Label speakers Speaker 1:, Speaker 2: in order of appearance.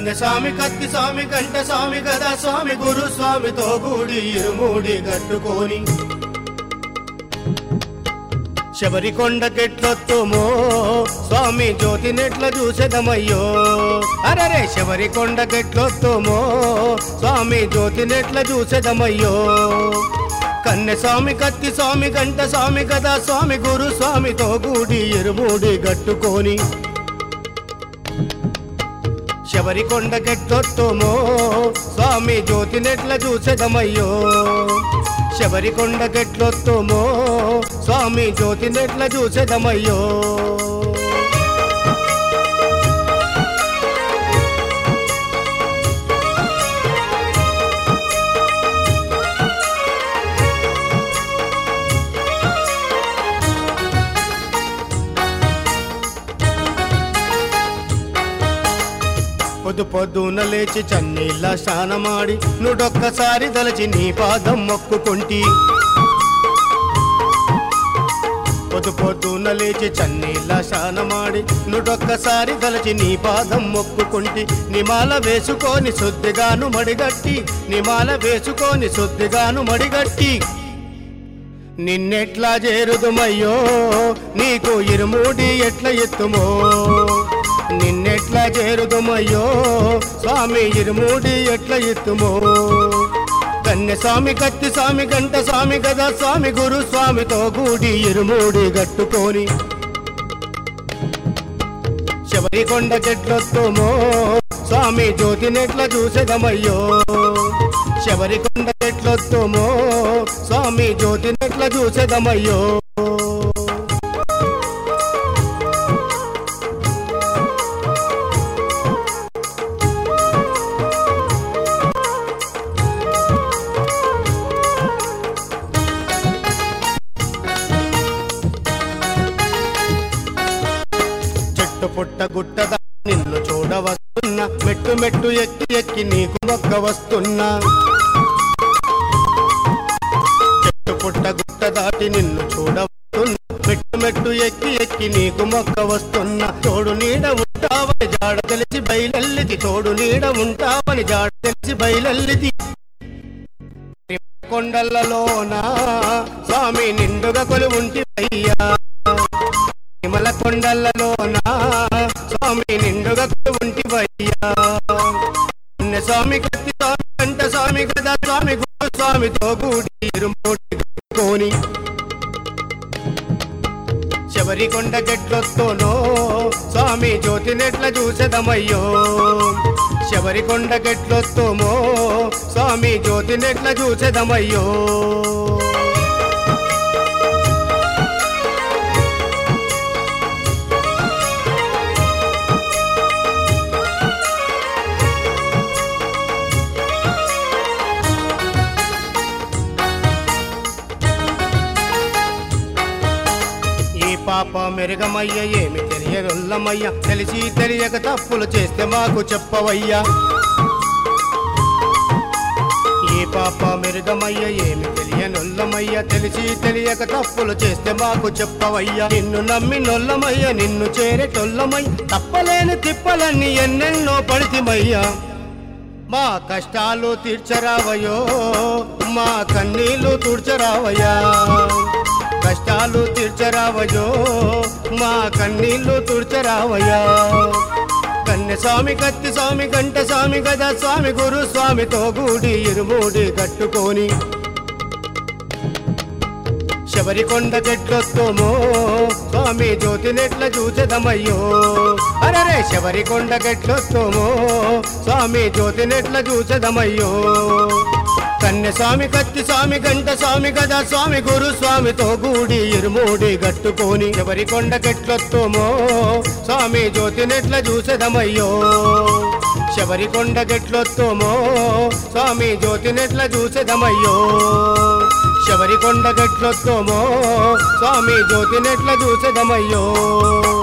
Speaker 1: కన్నె స్వామి కత్తి స్వామి గంట స్వామి గదా స్వామి గురు స్వామితో కూడి ఇరుమూడి గట్టుకొని శబరి కొండకెట్లొత్తుమో స్వామి జ్యోతి నెట్ల చూసేదమయ్యో అరరే శబరి కొండకెట్లొత్తుమో స్వామి జ్యోతి నెట్ల చూసేదమయ్యో కన్నె స్వామి కత్తి స్వామి గంట స్వామి గదా స్వామి గురు స్వామితో కూడి ఇరుమూడి గట్టుకొని శబరి కొండకెట్లొత్తుమో స్వామి జ్యోతి నెట్ల చూసేదమయ్యో శబరి కొండకెట్లొత్తుమో స్వామి జ్యోతి నెట్ల చూసేదమయ్యో పొద్దు పొద్దున లేచి చన్నీళ్ళ స్నానమాడి నుడొక్కసారి తలచి నీ పాదం మొక్కుకుంటి పొద్దు పొద్దున లేచి చన్నీళ్ళ స్నానమాడి నుడొక్కసారి తలచి నీ పాదం మొక్కుకుంటి నిమాల వేసుకొని శుద్ధిగాను మడిగట్టి నిమాల వేసుకొని శుద్ధిగాను మడిగట్టి నిన్నెట్లా చేరుదుమయ్యో నీకు ఇరుమూడి ఎట్ల ఎత్తుమో నిన్నెట్లా చేరుదుమయ్యో స్వామి ఇరుమూడి ఎట్ల ఎత్తుమో కన్య స్వామి కత్తి స్వామి గంట స్వామి గదా స్వామి గురు స్వామితో కూడి ఇరుమూడి గట్టుకొని శబరి కొండ చెట్లొత్తుమో స్వామి జ్యోతి నెట్ల చూసేదమయ్యో శబరి కొండ చెట్లొత్తుమో స్వామి జ్యోతి నెట్ల చూసేదమయ్యో చెట్టు పుట్ట గుట్టద నిన్ను చూడ వస్తున్నా మెట్టు మెట్టు ఎక్కి ఎక్కి నీకు మొక్క వస్తున్నా చెట్టు పుట్ట గుట్ట దాటి నిన్ను చూడ వస్తున్నా మెట్టు మెట్టు ఎక్కి ఎక్కి నీకు మొక్క వస్తున్నా తోడు నీడ ఉంటావని జాడ తెలిసి బయలెల్లిది తోడు నీడ ఉంటావని జాడ తెలిసి బయలెల్లిది కొండలలోన స్వామి నిండుగా కొలువుంటి అయ్యా విమల కొండలలోన స్వామి నిండుగా ఉంటివయ్యా నిన్న స్వామి కత్తి స్వామి కంట స్వామి కదా స్వామి గురు స్వామితో కూడి ఇరుమూడి కట్టుకొని శబరి కొండ గెట్లొత్తోనో స్వామి జ్యోతి నెట్ల చూసెదమయ్యో శబరి కొండ గెట్లొత్తోమో స్వామి జ్యోతి నెట్ల చూసెదమయ్యో ఈ పాప మెరుగమయ్య ఏమి తెలియగొల్లమయ్య తెలిసి తెలియక తప్పులు చేస్తే మాకు చెప్పవయ్యా ఈ పాప మెరుగమయ్య ఏమి తెలియనొల్లమయ్య తెలిసి తెలియక తప్పులు చేస్తే మాకు చెప్పవయ్యా నిన్ను నమ్మి నొల్లమయ్య నిన్ను చేరేటొల్లమయ్య తప్పలేని తిప్పలన్నీ ఎన్నెన్నో పడితిమయ్యా మా కష్టాలు తీర్చరావయో మా కన్నీళ్లు తుడ్చరావయ్యా కష్టాలు తీర్చరావయో మా కన్నీళ్లు తుడ్చరావయ్యా కన్నె స్వామి కత్తి స్వామి గంట స్వామి గదా స్వామి గురు స్వామితో కూడి ఇరుమూడి కట్టుకొని శబరి కొండ చెట్లొత్తోమో స్వామి జ్యోతి నెట్ల చూచెదమయ్యో అరరే శబరి కొండ గెట్లొత్తోమో స్వామి జ్యోతి నెట్ల చూచెదమయ్యో కన్య స్వామి కత్తి స్వామి గంట స్వామి గదా స్వామి గురు స్వామితో కూడి ఇరుమూడి గట్టుకొని శబరి కొండ గెట్లొత్తోమో స్వామి జ్యోతి నెట్ల చూచెదమయ్యో శబరి కొండ గెట్లొత్తోమో స్వామి జ్యోతి నెట్ల చూచెదమయ్యో శబరి కొండ గట్లొత్తోమో స్వామి జ్యోతి నెట్ల చూసెదమయ్యో